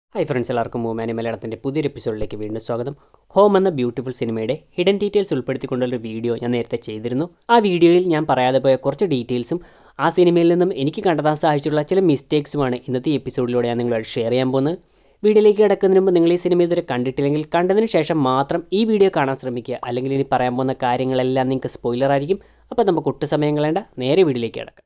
hi friends എല്ലാവർക്കും മൂമാനി മലയാളത്തിൻ്റെ പുതിയൊരു എപ്പിസോഡിലേക്ക് വീണ്ടും സ്വാഗതം ഹോം എന്ന ബ്യൂട്ടിഫുൾ സിനിമയുടെ ഹിഡൻ ഡീറ്റെയിൽസ് ഉൾപ്പെടുത്തിക്കൊണ്ടുള്ളൊരു വീഡിയോ ഞാൻ നേരത്തെ ചെയ്തിരുന്നു ആ വീഡിയോയിൽ ഞാൻ പറയാതെ പോയ കുറച്ച് ഡീറ്റെയിൽസും ആ സിനിമയിൽ നിന്നും എനിക്ക് കണ്ടെത്താൻ സാധിച്ചിട്ടുള്ള ചില മിസ്റ്റേക്സുമാണ് ഇന്നത്തെ ഈ എപ്പിസോഡിലൂടെ ഞാൻ നിങ്ങളോട് ഷെയർ ചെയ്യാൻ പോകുന്നത് വീഡിയോയിലേക്ക് കിടക്കുന്നതിന് മുമ്പ് നിങ്ങൾ ഈ സിനിമ ഇതുവരെ കണ്ടിട്ടില്ലെങ്കിൽ കണ്ടതിന് ശേഷം മാത്രം ഈ വീഡിയോ കാണാൻ ശ്രമിക്കുക അല്ലെങ്കിൽ ഇനി പറയാൻ പോകുന്ന കാര്യങ്ങളെല്ലാം നിങ്ങൾക്ക് സ്പോയിലർ ആയിരിക്കും അപ്പോൾ നമുക്ക് ഒട്ടും സമയം കളയേണ്ട നേരെ വീഡിയോയിലേക്ക് കിടക്കാം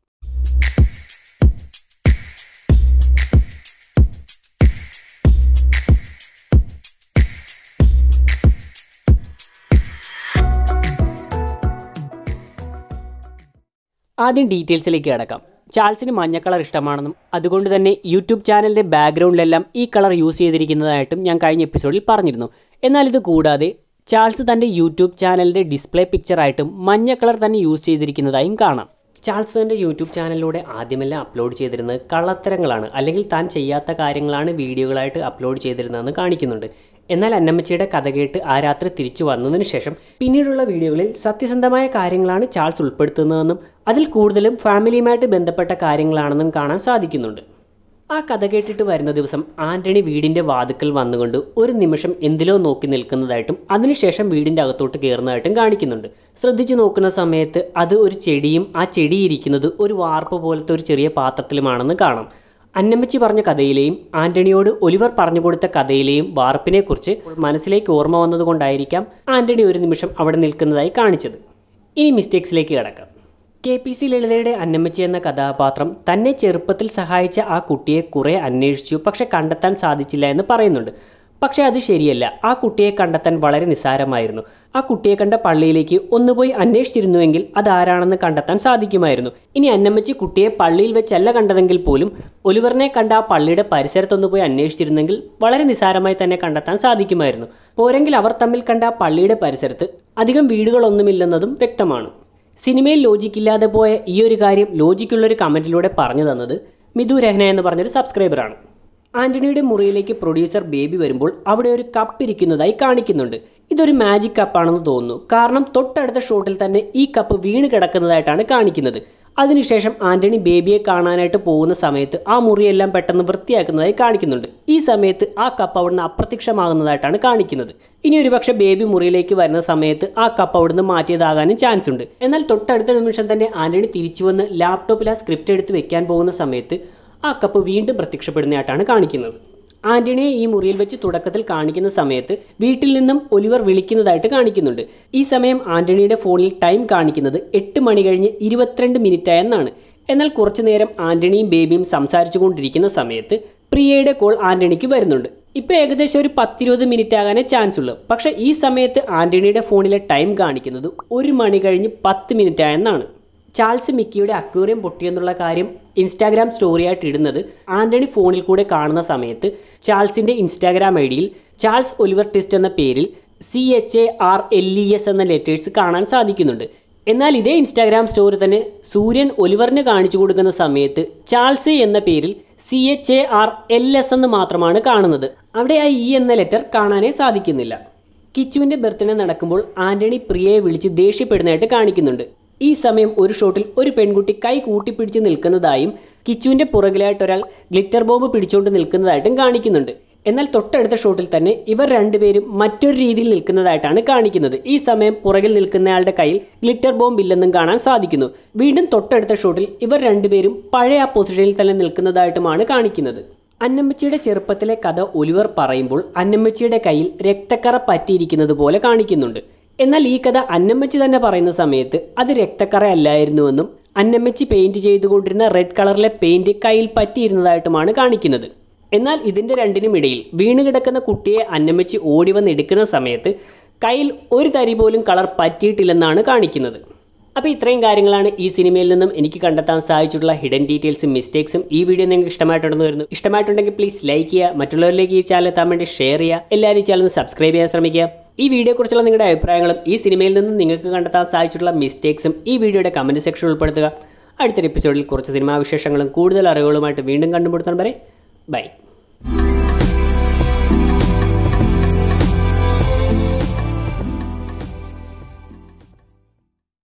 ആദ്യം ഡീറ്റെയിൽസിലേക്ക് കിടക്കാം ചാൾസിന് മഞ്ഞ കളർ ഇഷ്ടമാണെന്നും അതുകൊണ്ട് തന്നെ യൂട്യൂബ് ചാനലിൻ്റെ ബാക്ക്ഗ്രൗണ്ടിലെല്ലാം ഈ കളർ യൂസ് ചെയ്തിരിക്കുന്നതായിട്ടും ഞാൻ കഴിഞ്ഞ എപ്പിസോഡിൽ പറഞ്ഞിരുന്നു എന്നാൽ ഇത് കൂടാതെ ചാൾസ് തൻ്റെ യൂട്യൂബ് ചാനലിൻ്റെ ഡിസ്പ്ലേ പിക്ചറായിട്ടും മഞ്ഞ കളർ തന്നെ യൂസ് ചെയ്തിരിക്കുന്നതായും കാണാം ചാൾസ് തൻ്റെ യൂട്യൂബ് ചാനലിലൂടെ ആദ്യമെല്ലാം അപ്ലോഡ് ചെയ്തിരുന്നത് കള്ളത്തരങ്ങളാണ് അല്ലെങ്കിൽ താൻ ചെയ്യാത്ത കാര്യങ്ങളാണ് വീഡിയോകളായിട്ട് അപ്ലോഡ് ചെയ്തിരുന്നതെന്ന് കാണിക്കുന്നുണ്ട് എന്നാൽ അന്നമ്മച്ചിയുടെ കഥ കേട്ട് ആ രാത്രി തിരിച്ചു വന്നതിന് ശേഷം പിന്നീടുള്ള വീഡിയോകളിൽ സത്യസന്ധമായ കാര്യങ്ങളാണ് ചാൾസ് ഉൾപ്പെടുത്തുന്നതെന്നും അതിൽ കൂടുതലും ഫാമിലിയുമായിട്ട് ബന്ധപ്പെട്ട കാര്യങ്ങളാണെന്നും കാണാൻ സാധിക്കുന്നുണ്ട് ആ കഥ കേട്ടിട്ട് വരുന്ന ദിവസം ആന്റണി വീടിൻ്റെ വാതുക്കൽ വന്നുകൊണ്ട് ഒരു നിമിഷം എന്തിലോ നോക്കി നിൽക്കുന്നതായിട്ടും അതിനുശേഷം വീടിൻ്റെ അകത്തോട്ട് കയറുന്നതായിട്ടും കാണിക്കുന്നുണ്ട് ശ്രദ്ധിച്ചു നോക്കുന്ന സമയത്ത് അത് ഒരു ചെടിയും ആ ചെടി ഇരിക്കുന്നത് ഒരു വാർപ്പ് പോലത്തെ ഒരു ചെറിയ പാത്രത്തിലുമാണെന്ന് കാണാം അന്നമ്മച്ചി പറഞ്ഞ കഥയിലെയും ആന്റണിയോട് ഒലിവർ പറഞ്ഞു കൊടുത്ത കഥയിലെയും വാർപ്പിനെക്കുറിച്ച് മനസ്സിലേക്ക് ഓർമ്മ വന്നതുകൊണ്ടായിരിക്കാം ആന്റണി ഒരു നിമിഷം അവിടെ നിൽക്കുന്നതായി കാണിച്ചത് ഇനി മിസ്റ്റേക്സിലേക്ക് കിടക്കാം കെ പി സി ലളിതയുടെ അന്നമ്മച്ചി എന്ന കഥാപാത്രം തന്നെ ചെറുപ്പത്തിൽ സഹായിച്ച ആ കുട്ടിയെ കുറേ അന്വേഷിച്ചു പക്ഷെ കണ്ടെത്താൻ സാധിച്ചില്ല എന്ന് പറയുന്നുണ്ട് പക്ഷേ അത് ശരിയല്ല ആ കുട്ടിയെ കണ്ടെത്താൻ വളരെ നിസ്സാരമായിരുന്നു ആ കുട്ടിയെ കണ്ട പള്ളിയിലേക്ക് ഒന്ന് പോയി അന്വേഷിച്ചിരുന്നുവെങ്കിൽ അതാരാണെന്ന് കണ്ടെത്താൻ സാധിക്കുമായിരുന്നു ഇനി അന്നമ്മച്ചി കുട്ടിയെ പള്ളിയിൽ വെച്ചല്ല കണ്ടതെങ്കിൽ പോലും ഒലിവറിനെ കണ്ട ആ പള്ളിയുടെ പരിസരത്തൊന്ന് പോയി അന്വേഷിച്ചിരുന്നെങ്കിൽ വളരെ നിസ്സാരമായി തന്നെ കണ്ടെത്താൻ സാധിക്കുമായിരുന്നു പോരെങ്കിൽ അവർ തമ്മിൽ കണ്ട ആ പള്ളിയുടെ പരിസരത്ത് അധികം വീടുകളൊന്നുമില്ലെന്നതും വ്യക്തമാണ് സിനിമയിൽ ലോജിക്കില്ലാതെ പോയ ഈ ഒരു കാര്യം ലോജിക്കുള്ളൊരു കമൻറ്റിലൂടെ പറഞ്ഞു തന്നത് മിഥു രഹന എന്ന് പറഞ്ഞൊരു സബ്സ്ക്രൈബറാണ് ആന്റണിയുടെ മുറിയിലേക്ക് പ്രൊഡ്യൂസർ ബേബി വരുമ്പോൾ അവിടെ ഒരു കപ്പ് ഇരിക്കുന്നതായി കാണിക്കുന്നുണ്ട് ഇതൊരു മാജിക് കപ്പാണെന്ന് തോന്നുന്നു കാരണം തൊട്ടടുത്ത ഷോട്ടിൽ തന്നെ ഈ കപ്പ് വീണ് കിടക്കുന്നതായിട്ടാണ് കാണിക്കുന്നത് അതിനുശേഷം ആന്റണി ബേബിയെ കാണാനായിട്ട് പോകുന്ന സമയത്ത് ആ മുറിയെല്ലാം പെട്ടെന്ന് വൃത്തിയാക്കുന്നതായി കാണിക്കുന്നുണ്ട് ഈ സമയത്ത് ആ കപ്പ് അവിടുന്ന് അപ്രത്യക്ഷമാകുന്നതായിട്ടാണ് കാണിക്കുന്നത് ഇനി ഒരുപക്ഷെ ബേബി മുറിയിലേക്ക് വരുന്ന സമയത്ത് ആ കപ്പ് അവിടുന്ന് മാറ്റിയതാകാനും ചാൻസ് ഉണ്ട് എന്നാൽ തൊട്ടടുത്ത നിമിഷം തന്നെ ആന്റണി തിരിച്ചു വന്ന് ലാപ്ടോപ്പിൽ ആ സ്ക്രിപ്റ്റ് എടുത്ത് വെക്കാൻ പോകുന്ന സമയത്ത് ആ കപ്പ് വീണ്ടും പ്രത്യക്ഷപ്പെടുന്നതായിട്ടാണ് കാണിക്കുന്നത് ആന്റണിയെ ഈ മുറിയിൽ വെച്ച് തുടക്കത്തിൽ കാണിക്കുന്ന സമയത്ത് വീട്ടിൽ നിന്നും ഒലിവർ വിളിക്കുന്നതായിട്ട് കാണിക്കുന്നുണ്ട് ഈ സമയം ആന്റണിയുടെ ഫോണിൽ ടൈം കാണിക്കുന്നത് എട്ട് മണി കഴിഞ്ഞ് ഇരുപത്തിരണ്ട് മിനിറ്റ് ആയെന്നാണ് എന്നാൽ കുറച്ചു നേരം ആന്റണിയും ബേബിയും സംസാരിച്ചു കൊണ്ടിരിക്കുന്ന സമയത്ത് പ്രിയയുടെ കോൾ ആന്റണിക്ക് വരുന്നുണ്ട് ഇപ്പോൾ ഏകദേശം ഒരു പത്തിരുപത് മിനിറ്റ് ആകാനേ ചാൻസ് ഉള്ളൂ പക്ഷേ ഈ സമയത്ത് ആന്റണിയുടെ ഫോണിലെ ടൈം കാണിക്കുന്നത് ഒരു മണി കഴിഞ്ഞ് പത്ത് മിനിറ്റ് ആയെന്നാണ് ചാൾസ് മിക്കിയുടെ അക്വേറിയം പൊട്ടിയെന്നുള്ള കാര്യം ഇൻസ്റ്റാഗ്രാം സ്റ്റോറിയായിട്ട് ഇടുന്നത് ആന്റണി ഫോണിൽ കൂടെ കാണുന്ന സമയത്ത് ചാൾസിൻ്റെ ഇൻസ്റ്റാഗ്രാം ഐ ഡിയിൽ ചാൾസ് ഒലിവർ ടെസ്റ്റ് എന്ന പേരിൽ C H A R L E S എന്ന ലെറ്റേഴ്സ് കാണാൻ സാധിക്കുന്നുണ്ട് എന്നാൽ ഇതേ ഇൻസ്റ്റാഗ്രാം സ്റ്റോറി തന്നെ സൂര്യൻ ഒലിവറിന് കാണിച്ചു കൊടുക്കുന്ന സമയത്ത് ചാൾസ് എന്ന പേരിൽ C H A R L S എന്ന് മാത്രമാണ് കാണുന്നത് അവിടെ ആ ഇ എന്ന ലെറ്റർ കാണാനേ സാധിക്കുന്നില്ല കിച്ചുവിൻ്റെ ബർത്ത്ഡേ നടക്കുമ്പോൾ ആന്റണി പ്രിയയെ വിളിച്ച് ദേഷ്യപ്പെടുന്നതായിട്ട് കാണിക്കുന്നുണ്ട് ഈ സമയം ഒരു ഷോട്ടിൽ ഒരു പെൺകുട്ടി കൈ കൂട്ടിപ്പിടിച്ച് നിൽക്കുന്നതായും കിച്ചുവിൻ്റെ പുറകിലായിട്ട് ഒരാൾ ഗ്ലിറ്റർ ബോംബ് പിടിച്ചുകൊണ്ട് നിൽക്കുന്നതായിട്ടും കാണിക്കുന്നുണ്ട് എന്നാൽ തൊട്ടടുത്ത ഷോട്ടിൽ തന്നെ ഇവർ രണ്ടുപേരും മറ്റൊരു രീതിയിൽ നിൽക്കുന്നതായിട്ടാണ് കാണിക്കുന്നത് ഈ സമയം പുറകിൽ നിൽക്കുന്നയാളുടെ കയ്യിൽ ഗ്ലിറ്റർ ബോംബ് ഇല്ലെന്നും കാണാൻ സാധിക്കുന്നു വീണ്ടും തൊട്ടടുത്ത ഷോട്ടിൽ ഇവർ രണ്ടുപേരും പഴയ ആ പൊസിഷനിൽ തന്നെ നിൽക്കുന്നതായിട്ടുമാണ് കാണിക്കുന്നത് അന്നമ്മച്ചിയുടെ ചെറുപ്പത്തിലെ കഥ ഒലിവർ പറയുമ്പോൾ അന്നമ്മച്ചിയുടെ കയ്യിൽ രക്തക്കറ പറ്റിയിരിക്കുന്നത് പോലെ കാണിക്കുന്നുണ്ട് എന്നാൽ ഈ കഥ അന്നമ്മച്ചി തന്നെ പറയുന്ന സമയത്ത് അത് രക്തക്കറ അല്ലായിരുന്നുവെന്നും അന്നമ്മച്ചി പെയിന്റ് ചെയ്തുകൊണ്ടിരുന്ന റെഡ് കളറിലെ പെയിന്റ് കയ്യിൽ പറ്റിയിരുന്നതായിട്ടുമാണ് കാണിക്കുന്നത് എന്നാൽ ഇതിൻ്റെ രണ്ടിനും ഇടയിൽ വീണ് കിടക്കുന്ന കുട്ടിയെ അന്നമ്മച്ചി ഓടി വന്ന് എടുക്കുന്ന സമയത്ത് കയ്യിൽ ഒരു തരി പോലും കളർ പറ്റിയിട്ടില്ലെന്നാണ് കാണിക്കുന്നത് അപ്പോൾ ഇത്രയും കാര്യങ്ങളാണ് ഈ സിനിമയിൽ നിന്നും എനിക്ക് കണ്ടെത്താൻ സാധിച്ചിട്ടുള്ള ഹിഡൻ ഡീറ്റെയിൽസും മിസ്റ്റേക്സും ഈ വീഡിയോ നിങ്ങൾക്ക് ഇഷ്ടമായിട്ടുണ്ടെന്ന് വരുന്നു ഇഷ്ടമായിട്ടുണ്ടെങ്കിൽ പ്ലീസ് ലൈക്ക് ചെയ്യുക മറ്റുള്ളവരിലേക്ക് ഈ ചാനൽ എത്താൻ വേണ്ടി ഷെയർ ചെയ്യുക എല്ലാവരും ഈ ചാനൽ സബ്സ്ക്രൈബ് ചെയ്യാൻ ശ്രമിക്കുക ഈ വീഡിയോയെക്കുറിച്ചുള്ള നിങ്ങളുടെ അഭിപ്രായങ്ങളും ഈ സിനിമയിൽ നിന്നും നിങ്ങൾക്ക് കണ്ടെത്താൻ സാധിച്ചിട്ടുള്ള മിസ്റ്റേക്സും ഈ വീഡിയോയുടെ കമൻറ്റ് സെക്ഷനിൽ ഉൾപ്പെടുത്തുക അടുത്തൊരു എപ്പിസോഡിൽ കുറച്ച് സിനിമാ വിശേഷങ്ങളും കൂടുതൽ അറിവുകളുമായിട്ട് വീണ്ടും കണ്ടുപിടുത്തം വരെ ബൈ